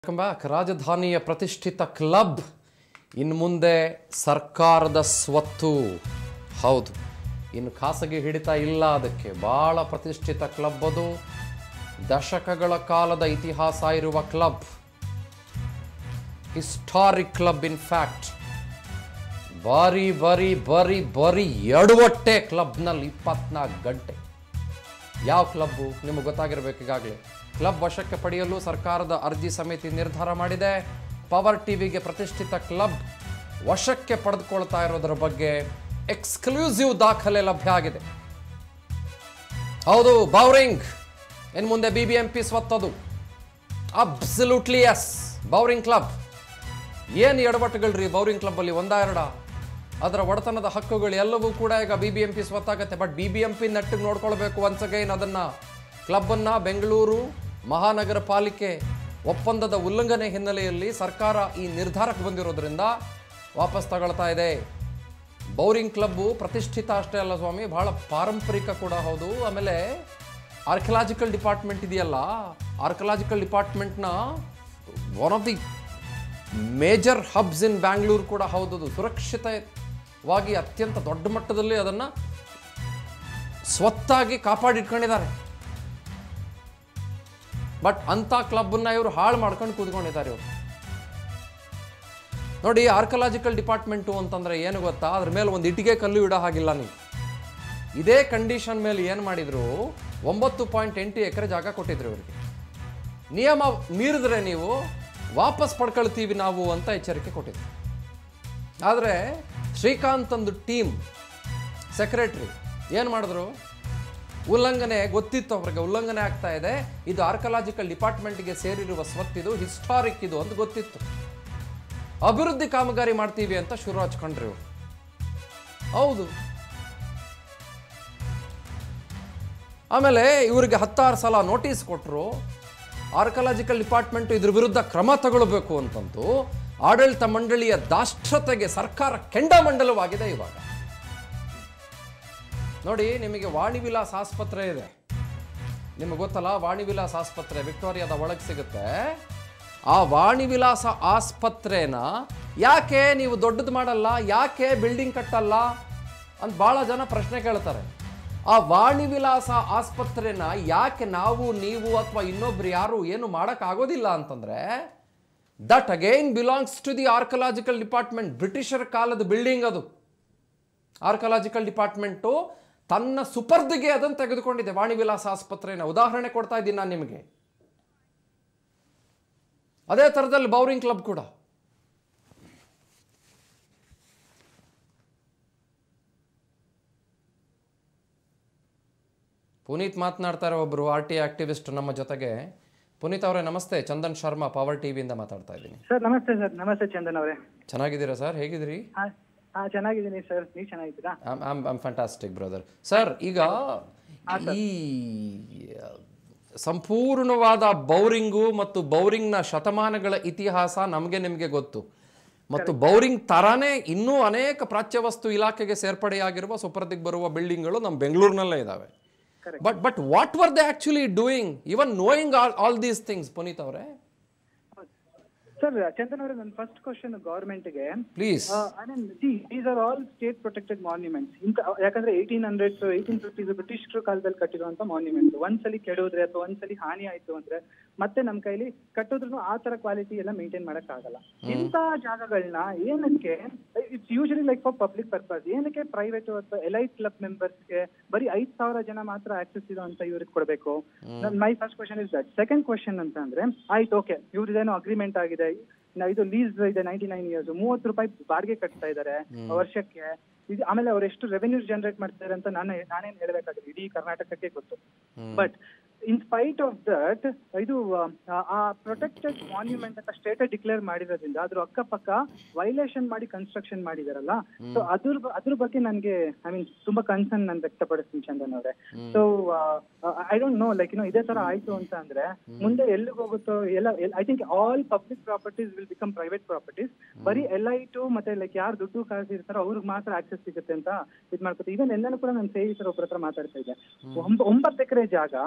Welcome back ರಾಜಧಾನಿಯ ಪ್ರತಿಷ್ಠಿತ club ಇನ್ನು ಮುಂದೆ ಸರ್ಕಾರದ ಸ್ವತ್ತು ಹೌದು ಇನ್ನು ಖಾಸಗಿ ಹಿಡಿತ ಇಲ್ಲ ಅದಕ್ಕೆ ಭಾಳ ಪ್ರತಿಷ್ಠಿತ ಕ್ಲಬ್ ಅದು ದಶಕಗಳ ಕಾಲದ ಇತಿಹಾಸ ಇರುವ club historic club in fact ಬಾರಿ ಬರಿ ಬರಿ ಬರಿ ಎಡವಟ್ಟೆ ಕ್ಲಬ್ನಲ್ಲಿ ಇಪ್ಪತ್ನಾಲ್ಕು ಗಂಟೆ ಯಾವ ಕ್ಲಬ್ಬು ನಿಮಗೆ ಗೊತ್ತಾಗಿರ್ಬೇಕು ಈಗಾಗಲೇ ಕ್ಲಬ್ ವಶಕ್ಕೆ ಪಡೆಯಲು ಸರ್ಕಾರದ ಅರ್ಜಿ ಸಮಿತಿ ನಿರ್ಧಾರ ಮಾಡಿದೆ ಪವರ್ ಟಿವಿಗೆ ಪ್ರತಿಷ್ಠಿತ ಕ್ಲಬ್ ವಶಕ್ಕೆ ಪಡೆದುಕೊಳ್ತಾ ಇರೋದರ ಬಗ್ಗೆ ಎಕ್ಸ್ಕ್ಲೂಸಿವ್ ದಾಖಲೆ ಲಭ್ಯ ಆಗಿದೆ ಹೌದು ಬೌರಿಂಗ್ ಇನ್ನು ಮುಂದೆ ಬಿ ಬಿ ಎಂ ಪಿ ಸ್ವತ್ತದು ಅಬ್ಸಲ್ಯೂಟ್ಲಿ ಎಸ್ ಬೌರಿಂಗ್ ಕ್ಲಬ್ ಏನು ಎಡವಟ್ಟುಗಳ್ರಿ ಬೌರಿಂಗ್ ಕ್ಲಬ್ಬಲ್ಲಿ ಒಂದ ಎರಡ ಅದರ ಒಡೆತನದ ಹಕ್ಕುಗಳು ಎಲ್ಲವೂ ಕೂಡ ಈಗ ಬಿ ಬಿ ಎಂ ಪಿ ಸ್ವತ್ತಾಗತ್ತೆ but B B M P ನೆಟ್ಟಿಗೆ ನೋಡ್ಕೊಳ್ಬೇಕು ಒನ್ಸ್ ಅಗೈನ್ ಅದನ್ನು ಕ್ಲಬ್ಬನ್ನು ಬೆಂಗಳೂರು ಮಹಾನಗರ ಪಾಲಿಕೆ ಒಪ್ಪಂದದ ಉಲ್ಲಂಘನೆ ಹಿನ್ನೆಲೆಯಲ್ಲಿ ಸರ್ಕಾರ ಈ ನಿರ್ಧಾರಕ್ಕೆ ಬಂದಿರೋದ್ರಿಂದ ವಾಪಸ್ ತಗೊಳ್ತಾ ಇದೆ ಬೌರಿಂಗ್ ಕ್ಲಬ್ಬು ಪ್ರತಿಷ್ಠಿತ ಅಷ್ಟೇ ಅಲ್ಲ ಸ್ವಾಮಿ ಬಹಳ ಪಾರಂಪರಿಕ ಕೂಡ ಹೌದು ಆಮೇಲೆ ಆರ್ಕಿಯಲಾಜಿಕಲ್ ಡಿಪಾರ್ಟ್ಮೆಂಟ್ ಇದೆಯಲ್ಲ ಆರ್ಕಿಯಲಾಜಿಕಲ್ ಡಿಪಾರ್ಟ್ಮೆಂಟ್ನ one of the major hubs in Bangalore ಕೂಡ ಹೌದದು ಸುರಕ್ಷಿತವಾಗಿ ಅತ್ಯಂತ ದೊಡ್ಡ ಮಟ್ಟದಲ್ಲಿ ಅದನ್ನು ಸ್ವತ್ತಾಗಿ ಕಾಪಾಡಿಟ್ಕೊಂಡಿದ್ದಾರೆ ಬಟ್ ಅಂಥ ಕ್ಲಬ್ಬನ್ನು ಇವರು ಹಾಳು ಮಾಡ್ಕೊಂಡು ಕೂತ್ಕೊಂಡಿದ್ದಾರೆ ಇವರು ನೋಡಿ ಆರ್ಕಲಾಜಿಕಲ್ ಡಿಪಾರ್ಟ್ಮೆಂಟು ಅಂತಂದ್ರೆ ಏನು ಗೊತ್ತಾ ಅದ್ರ ಮೇಲೆ ಒಂದು ಇಟ್ಟಿಗೆ ಕಲ್ಲು ಇಡೋ ಹಾಗಿಲ್ಲ ನೀವು ಇದೇ ಕಂಡೀಷನ್ ಮೇಲೆ ಏನು ಮಾಡಿದ್ರು ಒಂಬತ್ತು ಪಾಯಿಂಟ್ ಎಂಟು ಎಕರೆ ಜಾಗ ಕೊಟ್ಟಿದ್ರು ಇವರಿಗೆ ನಿಯಮ ಮೀರಿದ್ರೆ ನೀವು ವಾಪಸ್ ಪಡ್ಕೊಳ್ತೀವಿ ನಾವು ಅಂತ ಎಚ್ಚರಿಕೆ ಕೊಟ್ಟಿದ್ರು ಆದರೆ ಶ್ರೀಕಾಂತ್ ಒಂದು ಟೀಮ್ ಸೆಕ್ರೆಟ್ರಿ ಏನು ಮಾಡಿದ್ರು ಉಲ್ಲಂಘನೆ ಗೊತ್ತಿತ್ತು ಅವ್ರಿಗೆ ಉಲ್ಲಂಘನೆ ಆಗ್ತಾ ಇದೆ ಇದು ಆರ್ಕಲಾಜಿಕಲ್ ಡಿಪಾರ್ಟ್ಮೆಂಟ್ಗೆ ಸೇರಿರುವ ಸ್ವತ್ತಿದು ಹಿಸ್ಟಾರಿಕ್ ಇದು ಅಂತ ಗೊತ್ತಿತ್ತು ಅಭಿವೃದ್ಧಿ ಕಾಮಗಾರಿ ಮಾಡ್ತೀವಿ ಅಂತ ಶುರು ಹಚ್ಕೊಂಡ್ರಿ ಇವ್ರು ಹೌದು ಆಮೇಲೆ ಇವರಿಗೆ ಹತ್ತಾರು ಸಲ ನೋಟಿಸ್ ಕೊಟ್ಟರು ಆರ್ಕಲಾಜಿಕಲ್ ಡಿಪಾರ್ಟ್ಮೆಂಟ್ ಇದ್ರ ವಿರುದ್ಧ ಕ್ರಮ ತಗೊಳ್ಬೇಕು ಅಂತಂದು ಆಡಳಿತ ಮಂಡಳಿಯ ದಾಷ್ಟ್ರತೆಗೆ ಸರ್ಕಾರ ಕೆಂಡಾಮಂಡಲವಾಗಿದೆ ಇವಾಗ ನೋಡಿ ನಿಮಗೆ ವಾಣಿ ವಿಲಾಸ್ ಆಸ್ಪತ್ರೆ ಇದೆ ನಿಮಗೆ ಗೊತ್ತಲ್ಲ ವಾಣಿ ವಿಲಾಸ್ ಆಸ್ಪತ್ರೆ ವಿಕ್ಟೋರಿಯಾದ ಒಳಗೆ ಸಿಗುತ್ತೆ ಆ ವಾಣಿ ವಿಲಾಸ ಆಸ್ಪತ್ರೆನ ಯಾಕೆ ನೀವು ದೊಡ್ಡದು ಮಾಡಲ್ಲ ಯಾಕೆ ಬಿಲ್ಡಿಂಗ್ ಕಟ್ಟಲ್ಲ ಅಂತ ಭಾಳ ಜನ ಪ್ರಶ್ನೆ ಕೇಳ್ತಾರೆ ಆ ವಾಣಿ ವಿಲಾಸ ಆಸ್ಪತ್ರೆನ ಯಾಕೆ ನಾವು ನೀವು ಅಥವಾ ಇನ್ನೊಬ್ರು ಯಾರು ಏನು ಮಾಡೋಕ್ಕಾಗೋದಿಲ್ಲ ಅಂತಂದ್ರೆ that again belongs to the archaeological department ಬ್ರಿಟಿಷರ ಕಾಲದ ಬಿಲ್ಡಿಂಗ್ ಅದು ಆರ್ಕಲಾಜಿಕಲ್ ಡಿಪಾರ್ಟ್ಮೆಂಟು ತನ್ನ ಸುಪರ್ದಿಗೆ ಅದನ್ನು ತೆಗೆದುಕೊಂಡಿದೆ ವಾಣಿ ವಿಲಾಸ ಆಸ್ಪತ್ರೆನ ಉದಾಹರಣೆ ಕೊಡ್ತಾ ಇದ್ದೀನಿ ನಾನು ನಿಮಗೆ ಅದೇ ಥರದಲ್ಲಿ ಬೌರಿಂಗ್ ಕ್ಲಬ್ ಕೂಡ ಪುನೀತ್ ಮಾತನಾಡ್ತಾರೆ ಒಬ್ಬರು ಆರ್ ಟಿ ಆಕ್ಟಿವಿಸ್ಟ್ ನಮ್ಮ ಜೊತೆಗೆ ಪುನೀತ್ ಅವರೇ ನಮಸ್ತೆ ಚಂದನ್ ಶರ್ಮಾ ಪವರ್ ಟಿವಿಯಿಂದ ಮಾತಾಡ್ತಾ ಇದ್ದೀನಿ ಸರ್ ನಮಸ್ತೆ ಸರ್ ನಮಸ್ತೆ ಚಂದನ್ ಅವರೇ ಚೆನ್ನಾಗಿದ್ದೀರಾ ಸರ್ ಹೇಗಿದ್ದೀರಿ ಹಾ ಹಾ ಚೆನ್ನಾಗಿದ್ದೀನಿ ಸರ್ ನೀವು ಚೆನ್ನಾಗಿದ್ದೀರಾ ಐಮ್ ಫ್ಯಾಂಟಾಸ್ಟಿಕ್ ಬ್ರದರ್ ಸರ್ ಈಗ ಈ ಸಂಪೂರ್ಣವಾದ ಬೌರಿಂಗು ಮತ್ತು ಬೌರಿಂಗ್ನ ಶತಮಾನಗಳ ಇತಿಹಾಸ ನಮಗೆ ನಿಮಗೆ ಗೊತ್ತು ಮತ್ತು ಬೌರಿಂಗ್ ತರಾನೇ ಇನ್ನೂ ಅನೇಕ ಪ್ರಾಚ್ಯವಸ್ತು ಇಲಾಖೆಗೆ ಸೇರ್ಪಡೆಯಾಗಿರುವ ಸುಪ್ರದಿಗ್ ಬರುವ ಬಿಲ್ಡಿಂಗ್ಗಳು ನಮ್ಮ ಬೆಂಗಳೂರಿನಲ್ಲೇ ಇದ್ದಾವೆ but but what were they actually doing even knowing all all these things Puneeth ಅವರೇ ಸರ್ ಚಂದನ್ ಅವರೇ ನನ್ನ ಫಸ್ಟ್ ಕ್ವಶನ್ ಗೌರ್ಮೆಂಟ್ಗೆ please I mean see these are all state protected monuments ಇಂತ ಯಾಕಂದ್ರೆ ಏಯ್ಟೀನ್ ಹಂಡ್ರೆಡ್ ಏಯ್ಟೀನ್ ಫಿಫ್ಟೀಸ್ ಬ್ರಿಟಿಷರ ಕಾಲದಲ್ಲಿ ಕಟ್ಟಿರುವಂತ ಮಾನ್ಯುಮೆಂಟ್ಸ್ ಒಂದ್ಸಲಿ ಕೆಡೋದ್ರೆ ಅಥವಾ ಒಂದ್ಸಲಿ ಹಾನಿ ಆಯ್ತು ಅಂದ್ರೆ ಮತ್ತೆ ನಮ್ ಕೈಲಿ ಕಟ್ಟೋದ್ರೂ ಆ ತರ ಕ್ವಾಲಿಟಿ ಎಲ್ಲ ಮೇಂಟೈನ್ ಮಾಡಕ್ ಆಗಲ್ಲ ಇಂತ ಜಾಗಗಳನ್ನ ಏನಕ್ಕೆ it's usually like for public purpose ಏನಕ್ಕೆ ಪ್ರೈವೇಟ್ ಅಥವಾ ಎಲೈಟ್ ಕ್ಲಬ್ ಮೆಂಬರ್ಸ್ಗೆ ಬರೀ ಐದ್ ಸಾವಿರ ಜನ ಮಾತ್ರ ಆಕ್ಸೆಸ್ ಇರೋ ಅಂತ ಇವ್ರಿಗೆ ಕೊಡ್ಬೇಕು my first question is that second question ಅಂತ ಅಂದ್ರೆ ಆಯ್ತು ಓಕೆ ಇವ್ರದ್ದೇನೋ ಅಗ್ರಿಮೆಂಟ್ ಆಗಿದೆ ನ- ಇದು ಲೀಸ್ ಇದೆ ನೈಂಟಿ ನೈನ್ ಇಯರ್ಸ್ ಮೂವತ್ತು ರೂಪಾಯಿ ಬಾಡಿಗೆ ಕಟ್ತಾ ಇದ್ದಾರೆ ವರ್ಷಕ್ಕೆ ಇದು ಆಮೇಲೆ ಅವ್ರು ಎಷ್ಟು ರೆವೆನ್ಯೂಸ್ ಜನರೇಟ್ ಮಾಡ್ತಾರೆ ಅಂತ ನಾನು ನಾನೇನ್ ಹೇಳ್ಬೇಕಾಗಿಲ್ಲ ಇಡೀ ಕರ್ನಾಟಕಕ್ಕೆ ಗೊತ್ತು but in spite of that ಇದು ಆ, ಆ ಪ್ರೊಟೆಕ್ಟೆಡ್ ಮಾನ್ಯುಮೆಂಟ್ ಅಂತ ಸ್ಟೇಟ್ ಡಿಕ್ಲೇರ್ ಮಾಡಿರೋದ್ರಿಂದ ಅದ್ರ ಅಕ್ಕಪಕ್ಕ ವೈಲೇಷನ್ ಮಾಡಿ ಕನ್ಸ್ಟ್ರಕ್ಷನ್ ಮಾಡಿದಾರಲ್ಲ ಸೊ ಅದ್ರ ಬ- ಅದ್ರ ಬಗ್ಗೆ ನನ್ಗೆ ಐ ಮೀನ್ ತುಂಬಾ ಕನ್ಸರ್ನ್ ನಾನು ವ್ಯಕ್ತಪಡಿಸ್ತೀನಿ ಚಂದನ್ ಅವರೇ so I don't know like no ಇದೇ ತರ ಆಯ್ತು ಅಂತ ಅಂದ್ರೆ ಮುಂದೆ ಎಲ್ಲಿಗೆ ಹೋಗುತ್ತೋ ಎಲ್ಲ I think all public properties will become private properties ಬರೀ ಎಲ್ ಐ ಟು ಮತ್ತೆ ಲೈಕ್ ಯಾರು ದುಡ್ಡು ಕಾಸು ಇರ್ತಾರೋ ಅವ್ರಿಗೆ ಮಾತ್ರ ಆಕ್ಸೆಸ್ ಸಿಗುತ್ತೆ ಅಂತ ಇದ್ ಮಾಡ್ಕೊತೀವಿ ಇದನ್ನ ಎಲ್ಲಾನು ಕೂಡ ನನ್ನ ಸ್ನೇಹಿತರ ಒಬ್ಬರ ಹತ್ರ ಮಾತಾಡ್ತಾ ಇದ್ದೆ ಒಂಬ- ಒಂಬತ್ತು ಎಕರೆ ಜಾಗ ಅದರ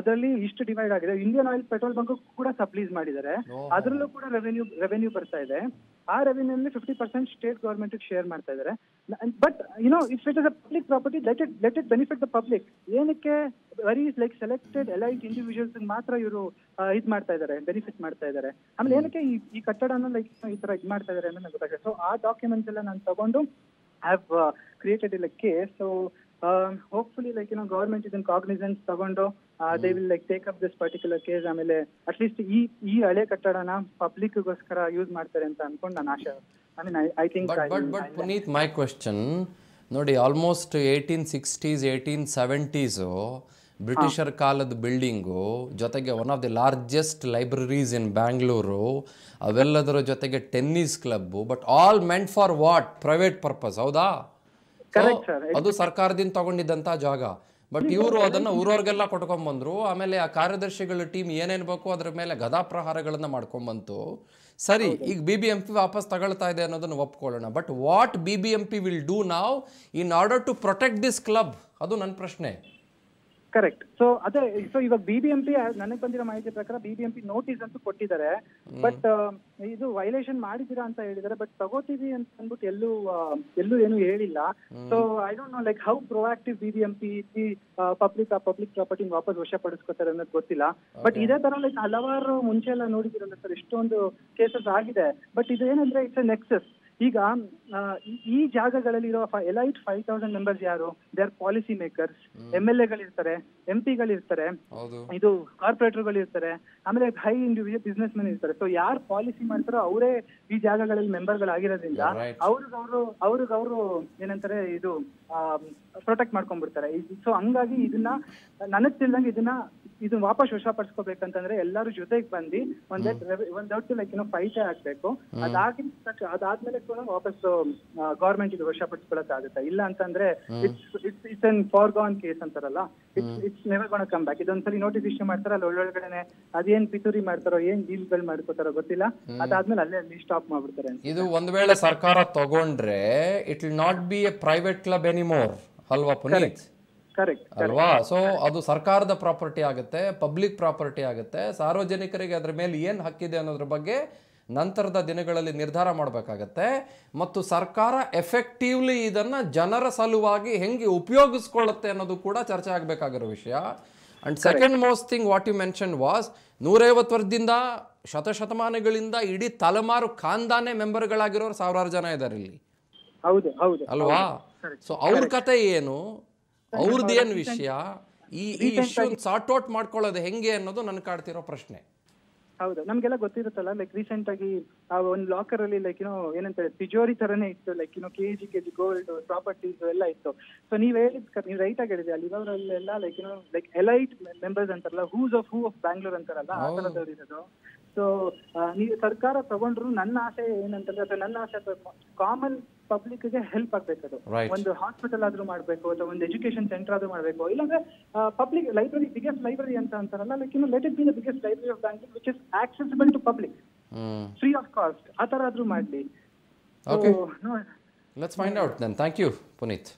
ಅದರಲ್ಲಿ ಇಷ್ಟು ಡಿವೈಡ್ ಆಗಿದೆ ಇಂಡಿಯನ್ ಆಯಿಲ್ ಪೆಟ್ರೋಲ್ ಬಂಕ್ ಕೂಡ ಸಪ್ಲೀಸ್ ಮಾಡಿದ್ದಾರೆ ಅದರಲ್ಲೂ ಕೂಡ ರೆವೆನ್ಯೂ ರೆವೆನ್ಯೂ ಬರ್ತಾ ಇದೆ ಆ ರೆವೆನ್ಯೂ ಅಲ್ಲಿ fifty percent state government share ಮಾಡ್ತಾ ಇದ್ದಾರೆ but you know if it is a public property let it let it benefit the public ಏನಕ್ಕೆ very like selected elite individuals ಮಾತ್ರ ಇವರು ಇದ್ ಮಾಡ್ತಾ ಇದ್ದಾರೆ ಬೆನಿಫಿಟ್ ಮಾಡ್ತಾ ಇದ್ದಾರೆ ಆಮೇಲೆ ಏನಕ್ಕೆ ಈ ಈ ಕಟ್ಟಡನ ಲೈಕ್ ಈ ತರ ಇದ್ ಮಾಡ್ತಾ ಇದ್ದಾರೆ ಅನ್ನೋದು ನಂಗೆ ಗೊತ್ತಾಗಿದೆ ಸೊ ಆ ಡಾಕ್ಯುಮೆಂಟ್ಸ್ ಎಲ್ಲ ನಾನು ತಗೊಂಡು have created ill case so hopefully like ಏನೋ ಗೌರ್ಮೆಂಟ್ ಇದನ್ನ ಕಾಗ್ನಿಸೆನ್ಸ್ ತಗೊಂಡು they will like take up this particular case ಆಮೇಲೆ ಅಟ್ಲೀಸ್ಟ್ ಈ ಈ ಹಳೆ ಕಟ್ಟಡನ ಪಬ್ಲಿಕ್ಗೋಸ್ಕರ ಯೂಸ್ ಮಾಡ್ತಾರೆ ಅಂತ ಅನ್ಕೊಂಡು ನಾನು ಆಶೆ I mean I think but but but Puneeth my question ನೋಡಿ almost eighteen sixties eighteen seventies ಬ್ರಿಟಿಷರ್ ಕಾಲದ ಬಿಲ್ಡಿಂಗು ಜೊತೆಗೆ one of the largest libraries in Bangalore ಅವೆಲ್ಲದರ ಜೊತೆಗೆ tennis club but allotment for what private purpose ಹೌದಾ So, ಅದು ಸರ್ಕಾರದಿಂದ ತಗೊಂಡಿದ್ದಂಥ ಜಾಗ ಬಟ್ ಇವರು ಅದನ್ನ ಊರವ್ರಿಗೆಲ್ಲ ಕೊಟ್ಕೊಂಡ್ಬಂದ್ರು ಆಮೇಲೆ ಆ ಕಾರ್ಯದರ್ಶಿಗಳ ಟೀಮ್ ಏನೇನು ಬೇಕು ಅದ್ರ ಮೇಲೆ ಗದಾ ಪ್ರಹಾರಗಳನ್ನ ಮಾಡ್ಕೊಂಬಂತು ಸರಿ ಈಗ ಬಿ ಬಿ ಎಂ ಪಿ ವಾಪಸ್ ತಗೊಳ್ತಾ ಇದೆ ಅನ್ನೋದನ್ನ ಒಪ್ಕೊಳ್ಳೋಣ but what B B M P will do ನಾವ್ in order to protect this club ಅದು ನನ್ನ ಪ್ರಶ್ನೆ ಕರೆಕ್ಟ್ ಸೊ ಅದೇ ಸೊ ಇವಾಗ ಬಿಬಿಎಂಪಿ ನನಗೆ ಬಂದಿರೋ ಮಾಹಿತಿ ಪ್ರಕಾರ ಬಿಬಿಎಂಪಿ ನೋಟಿಸ್ ಅಂತೂ ಕೊಟ್ಟಿದ್ದಾರೆ ಬಟ್ ಇದು ವೈಲೇಷನ್ ಮಾಡಿದ್ದೀರಾ ಅಂತ ಹೇಳಿದ್ದಾರೆ ಬಟ್ ತಗೋತೀವಿ ಅಂತ ಅಂದ್ಬಿಟ್ಟು ಎಲ್ಲೂ ಆ, ಎಲ್ಲೂ ಏನು ಹೇಳಿಲ್ಲ so I don't know like how proactive BBMP ಈ ಪಬ್ಲಿಕ್ ಆ ಪಬ್ಲಿಕ್ ಪ್ರಾಪರ್ಟಿ ವಾಪಸ್ ವಶಪಡಿಸ್ಕೋತಾರೆ ಅನ್ನೋದು ಗೊತ್ತಿಲ್ಲ ಬಟ್ ಇದೇ ತರ ಲೈಕ್ ಹಲವಾರು ಮುಂಚೆ ಎಲ್ಲ ನೋಡಿದಿರಲ್ಲ ಸರ್ ಎಷ್ಟೊಂದು ಕೇಸಸ್ ಆಗಿದೆ ಬಟ್ ಇದು ಏನಂದ್ರೆ ಇಟ್ಸ್ ಎ ನೆಕ್ಸಸ್ ಈಗ ಆ, ಈ- ಈ ಜಾಗಗಳಲ್ಲಿರೋ ಎಲೈಟ್ ಫೈವ್ ತೌಸಂಡ್ ಮೆಂಬರ್ಸ್ ಯಾರು they are policy makers M L ಎಗಳಿರ್ತಾರೆ ಎಂ ಪಿಗಳಿರ್ತಾರೆ ಹೌದು ಇದು ಕಾರ್ಪೊರೇಟರ್ಗಳು ಇರ್ತಾರೆ ಆಮೇಲೆ ಹೈ ಇಂಡಿವಿಜುವಲ್ ಬಿಸ್ನೆಸ್ ಮೆನ್ ಇರ್ತಾರೆ ಸೊ ಯಾರು ಪಾಲಿಸಿ ಮಾಡ್ತಾರೋ ಅವರೇ ಈ ಜಾಗಗಳಲ್ಲಿ ಮೆಂಬರ್ಗಳಾಗಿರೋದ್ರಿಂದ You're right. ಅವ್ರಿಗೆ ಅವರು ಅವ್ರಿಗೆ ಅವರು ಏನಂತಾರೆ ಇದು ಪ್ರೊಟೆಕ್ಟ್ ಮಾಡ್ಕೊಂಡ್ಬಿಡ್ತಾರೆ ಸೊ ಹಂಗಾಗಿ ಇದನ್ನ ನನಗ್ ತಿಳಿದಂಗೆ ಇದನ್ನ ಇದನ್ನ ವಾಪಸ್ ವಶಪಡಿಸ್ಕೋಬೇಕಂತಂದ್ರೆ ಎಲ್ಲರೂ ಜೊತೆಗೆ ಬಂದು ಒಂದ್ ಒಂದೊಟ್ಟು ಲೈಕ್ ಏನೋ ಫೈಟ್ ಆಗ್ಬೇಕು ಅದಾಗಿದ ತಕ್ಷಣ ಅದಾದ್ಮೇಲೆ ಕೂಡ ವಾಪಸ್ ಗೌರ್ಮೆಂಟ್ ಇದು ವಶಪಡಿಸ್ಕೊಳಕ್ ಆಗುತ್ತೆ ಇಲ್ಲ ಅಂತಂದ್ರೆ it's it's it's an foregone case ಅಂತಾರಲ್ಲ it's it's never gonna come back ಇದೊಂದ್ಸಲಿ ನೋಟಿಸ್ ಇಶ್ಯೂ ಮಾಡ್ತಾರ ಅಲ್ಲಿ ಒಳ್ಳೊಳಗಡೆನೆ ಅದೇನ್ ಪಿತೂರಿ ಮಾಡ್ತಾರೋ ಏನ್ ಡೀಲ್ಗಳು ಮಾಡ್ಕೋತಾರೋ ಗೊತ್ತಿಲ್ಲ ಅದಾದ್ಮೇಲೆ ಅಲ್ಲೇ ಅಲ್ಲಿ ಸ್ಟಾಪ್ ಮಾಡ್ಬಿಡ್ತಾರೆ ಅಂತ ಇದು ಒಂದ್ ವೇಳೆ ಸರ್ಕಾರ ತಗೊಂಡ್ರೆ it will not be a private club anymore ಅಲ್ವಾ ಪುನೀತ್ ಕರೆಕ್ಟ್ ಅಲ್ವಾ ಸೊ ಅದು ಸರ್ಕಾರದ ಪ್ರಾಪರ್ಟಿ ಆಗುತ್ತೆ ಪಬ್ಲಿಕ್ ಪ್ರಾಪರ್ಟಿ ಆಗುತ್ತೆ ಸಾರ್ವಜನಿಕರಿಗೆ ಅದ್ರ ಮೇಲೆ ಏನು ಹಕ್ಕಿದೆ ಅನ್ನೋದ್ರ ಬಗ್ಗೆ ನಂತರದ ದಿನಗಳಲ್ಲಿ ನಿರ್ಧಾರ ಮಾಡಬೇಕಾಗತ್ತೆ ಮತ್ತು ಸರ್ಕಾರ ಎಫೆಕ್ಟಿವ್ಲಿ ಇದನ್ನ ಜನರ ಸಲುವಾಗಿ ಹೆಂಗೆ ಉಪಯೋಗಿಸ್ಕೊಳ್ಳುತ್ತೆ ಅನ್ನೋದು ಕೂಡ ಚರ್ಚೆ ಆಗಬೇಕಾಗಿರೋ ವಿಷಯ and second most thing what you mention was ನೂರೈವತ್ತು ವರ್ಷದಿಂದ ಶತಶತಮಾನಗಳಿಂದ ಇಡೀ ತಲೆಮಾರು ಖಾನ್ದಾನೆ ಮೆಂಬರ್ಗಳಾಗಿರೋರು ಸಾವಿರಾರು ಜನ ಇದ್ದಾರೆ ಇಲ್ಲಿ ಹೌದು ಹೌದು ಅಲ್ವಾ ಸೊ ಅವ್ರ ಕತೆ ಏನು ಅವ್ರದ್ದೇನು ವಿಷಯ ಈ ಈ ಇಶ್ಯೂ ಸಾರ್ಟ್ ಔಟ್ ಮಾಡ್ಕೊಳ್ಳೋದು ಹೆಂಗೆ ಅನ್ನೋದು ನನ್ ಕಾಡ್ತಿರೋ ಪ್ರಶ್ನೆ ಹೌದು ನಮ್ಗೆಲ್ಲ ಗೊತ್ತಿರುತ್ತಲ್ಲ ಲೈಕ್ ರೀಸೆಂಟ್ ಆಗಿ ಆ ಒಂದು ಲಾಕರ್ ಅಲ್ಲಿ ಲೈಕ್ ಏನೋ ಏನಂತಾರೆ ತಿಜೋರಿ ತರನೇ ಇತ್ತು ಲೈಕ್ ಏನೋ K G K G gold properties ಎಲ್ಲ ಇತ್ತು ಸೊ ನೀವ್ ಹೇಳಿದ್ ನೀವು ರೈಟ್ ಆಗಿ ಹೇಳಿದ್ರಿ ಅಲ್ಲಿ ಇರೋರೆಲ್ಲ ಲೈಕ್ ಏನೋ ಲೈಕ್ ಎಲೈಟ್ ಮೆಂಬರ್ಸ್ ಅಂತಾರಲ್ಲ who's of who of Bangalore ಅಂತಾರಲ್ಲ ಆ ಥರದವ್ರು ಇರೋದು ಸೊ ನೀವು ಸರ್ಕಾರ ತಗೊಂಡ್ರು ನನ್ನ ಆಸೆ ಏನಂತಂದ್ರೆ ಅಥವಾ ನನ್ನ ಆಸೆ ಕಾಮನ್ ಪಬ್ಲಿಕ್ ಗೆ ಹೆಲ್ಪ್ ಆಗ್ಬೇಕದು Right. ಒಂದು ಹಾಸ್ಪಿಟಲ್ ಆದ್ರೂ ಮಾಡ್ಬೇಕು ಅಥವಾ ಒಂದು ಎಜುಕೇಶನ್ ಸೆಂಟರ್ ಆದ್ರೂ ಮಾಡ್ಬೇಕು ಇಲ್ಲಾಂದ್ರೆ ಪಬ್ಲಿಕ್ ಲೈಬ್ರರಿ ಬಿಗ್ಗೆಸ್ಟ್ ಲೈಬ್ರರಿ ಅಂತ ಅಂತಾರಲ್ಲ ಲೈಕ್ ಇನ್ನು let it be the biggest library of Bangalore which is accessible to public hmm free of cost ಆ ತರ ಆದ್ರೂ ಮಾಡ್ಲಿ Okay. So, no, let's find out then thank you Puneeth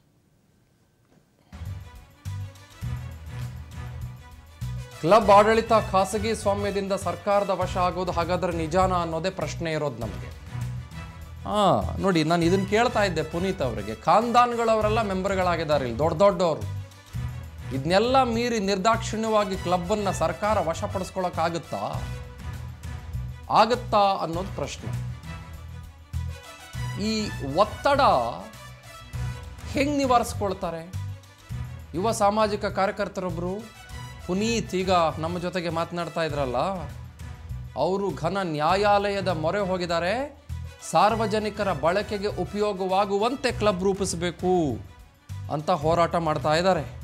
club ಆಡಳಿತ ಖಾಸಗಿ ಸ್ವಾಮ್ಯದಿಂದ ಸರ್ಕಾರದ ವಶ ಆಗೋದು ಹಾಗಾದ್ರೆ ನಿಜಾನ ಅನ್ನೋದೇ ಪ್ರಶ್ನೆ ಇರೋದು ನಮಗೆ ಹಾ ನೋಡಿ ನಾನು ಇದನ್ನ ಕೇಳ್ತಾ ಇದ್ದೆ ಪುನೀತ್ ಅವರಿಗೆ ಖಾನ್ದಾನ್ಗಳವರೆಲ್ಲ ಮೆಂಬರ್ಗಳಾಗಿದ್ದಾರೆ ಇಲ್ಲಿ ದೊಡ್ಡ ದೊಡ್ಡವರು ಇದನ್ನೆಲ್ಲ ಮೀರಿ ನಿರ್ದಾಕ್ಷಿಣ್ಯವಾಗಿ ಕ್ಲಬ್ಬನ್ನು ಸರ್ಕಾರ ವಶಪಡಿಸ್ಕೊಳಕ್ಕಾಗುತ್ತಾ ಆಗುತ್ತಾ ಅನ್ನೋದು ಪ್ರಶ್ನೆ ಈ ಒತ್ತಡ ಹೆಂಗೆ ನಿವಾರಿಸ್ಕೊಳ್ತಾರೆ ಯುವ ಸಾಮಾಜಿಕ ಕಾರ್ಯಕರ್ತರೊಬ್ಬರು ಪುನೀತ್ ಈಗ ನಮ್ಮ ಜೊತೆಗೆ ಮಾತನಾಡ್ತಾ ಇದ್ರಲ್ಲ ಅವರು ಘನ ನ್ಯಾಯಾಲಯದ ಮೊರೆ ಹೋಗಿದ್ದಾರೆ ಸಾರ್ವಜನಿಕರ ಬಳಕೆಗೆ ಉಪಯೋಗವಾಗುವಂತೆ ಕ್ಲಬ್ ರೂಪಿಸಬೇಕು ಅಂತ ಹೋರಾಟ ಮಾಡ್ತಾ ಇದ್ದಾರೆ